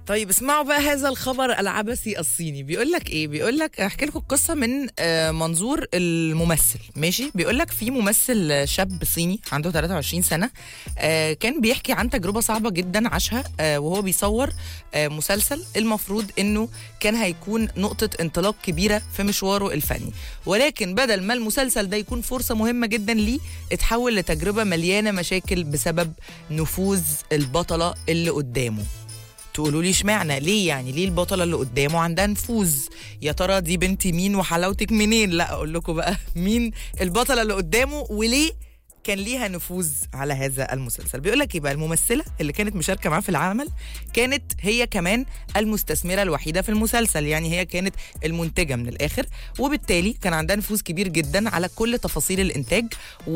طيب اسمعوا بقى هذا الخبر العبثي الصيني بيقول لك ايه بيقول لك احكي لكم القصه من آه، منظور الممثل ماشي بيقول لك في ممثل شاب صيني عنده 23 سنه آه، كان بيحكي عن تجربه صعبه جدا عاشها آه، وهو بيصور آه، مسلسل المفروض انه كان هيكون نقطه انطلاق كبيره في مشواره الفني ولكن بدل ما المسلسل ده يكون فرصه مهمه جدا ليه اتحول لتجربه مليانه مشاكل بسبب نفوذ البطله اللي قدامه تقولوا لي اشمعنى ليه يعني ليه البطله اللي قدامه عندها نفوذ يا ترى دي بنتي مين وحلاوتك منين لا اقول لكم بقى مين البطله اللي قدامه وليه كان ليها نفوذ على هذا المسلسل بيقول لك يبقى الممثله اللي كانت مشاركه معاه في العمل كانت هي كمان المستثمره الوحيده في المسلسل يعني هي كانت المنتجه من الاخر وبالتالي كان عندها نفوذ كبير جدا على كل تفاصيل الانتاج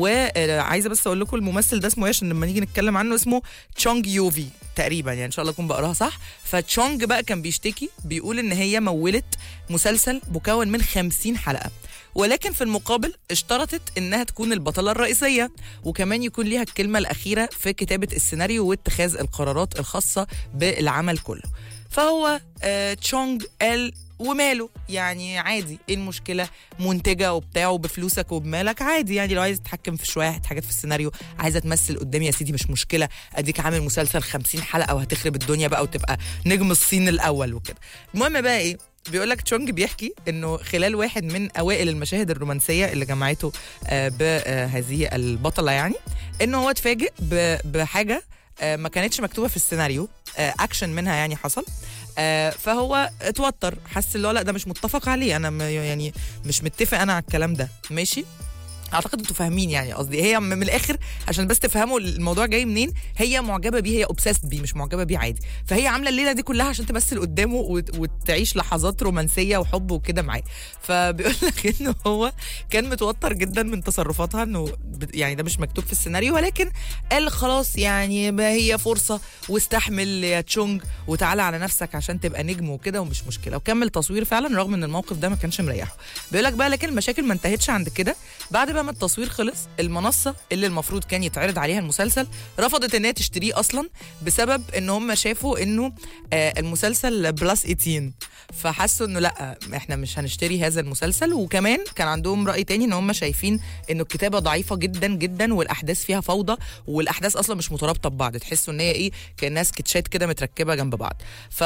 وعايزه بس اقول لكم الممثل ده اسمه ايه عشان لما نيجي نتكلم عنه اسمه تشونج يوفي تقريبا يعني ان شاء الله اكون بقراها صح فتشونج بقى كان بيشتكي بيقول ان هي مولت مسلسل مكون من 50 حلقه ولكن في المقابل اشترطت انها تكون البطله الرئيسيه وكمان يكون ليها الكلمه الاخيره في كتابه السيناريو واتخاذ القرارات الخاصه بالعمل كله فهو آه تشونج قال وماله يعني عادي ايه المشكله منتجه وبتاع وبفلوسك وبمالك عادي يعني لو عايز تتحكم في شويه حاجات في السيناريو عايزه تمثل قدامي يا سيدي مش مشكله اديك عامل مسلسل 50 حلقه وهتخرب الدنيا بقى وتبقى نجم الصين الاول وكده المهم بقى ايه بيقول لك تشونج بيحكي انه خلال واحد من اوائل المشاهد الرومانسيه اللي جمعته آه، بهذه البطله يعني انه هو اتفاجئ ب- بحاجه آه، ما كانتش مكتوبه في السيناريو آه، اكشن منها يعني حصل آه، فهو اتوتر حس اللي هو لا ده مش متفق عليه انا م- يعني مش متفق انا على الكلام ده ماشي اعتقد انتوا فاهمين يعني قصدي هي من الاخر عشان بس تفهموا الموضوع جاي منين هي معجبه بيه هي اوبسيست بيه مش معجبه بيه عادي فهي عامله الليله دي كلها عشان تمثل قدامه وت- وتعيش لحظات رومانسيه وحب وكده معاه فبيقول لك انه هو كان متوتر جدا من تصرفاتها انه بت- يعني ده مش مكتوب في السيناريو ولكن قال خلاص يعني ما هي فرصه واستحمل يا تشونج وتعالى على نفسك عشان تبقى نجم وكده ومش مشكله وكمل تصوير فعلا رغم ان الموقف ده ما كانش مريحه بيقول لك بقى لكن المشاكل ما انتهتش عند كده بعد بقى ما التصوير خلص المنصه اللي المفروض كان يتعرض عليها المسلسل رفضت ان هي تشتريه اصلا بسبب ان هم شافوا انه آه المسلسل بلس 18 فحسوا انه لا احنا مش هنشتري هذا المسلسل وكمان كان عندهم راي تاني ان هم شايفين انه الكتابه ضعيفه جدا جدا والاحداث فيها فوضى والاحداث اصلا مش مترابطه ببعض تحسوا ان هي ايه كانها سكتشات كده متركبه جنب بعض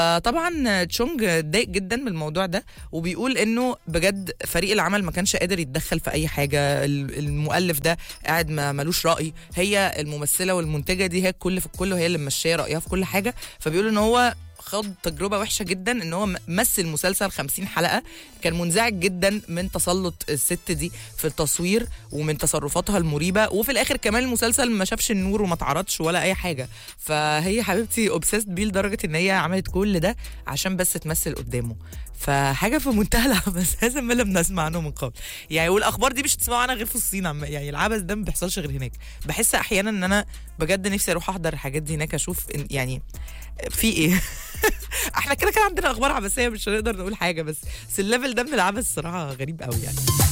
فطبعا تشونج اتضايق جدا من الموضوع ده وبيقول انه بجد فريق العمل ما كانش قادر يتدخل في اي حاجه ال- المؤلف ده قاعد ما ملوش راي هي الممثله والمنتجه دي هي الكل في الكل وهي اللي ماشيه رايها في كل حاجه فبيقول ان هو خد تجربه وحشه جدا ان هو م- مثل مسلسل 50 حلقه كان منزعج جدا من تسلط الست دي في التصوير ومن تصرفاتها المريبه وفي الاخر كمان المسلسل ما شافش النور وما اتعرضش ولا اي حاجه فهي حبيبتي اوبسيست بيه لدرجه ان هي عملت كل ده عشان بس تمثل قدامه فحاجه في منتهى العبث هذا ما لم نسمع عنه من قبل يعني والاخبار دي مش هتسمعوا عنها غير في الصين عم يعني العبث ده ما بيحصلش غير هناك بحس احيانا ان انا بجد نفسي اروح احضر الحاجات دي هناك اشوف إن- يعني في ايه احنا كده كده عندنا اخبار عبثيه مش هنقدر نقول حاجه بس بس الليفل ده من العبث الصراحه غريب قوي يعني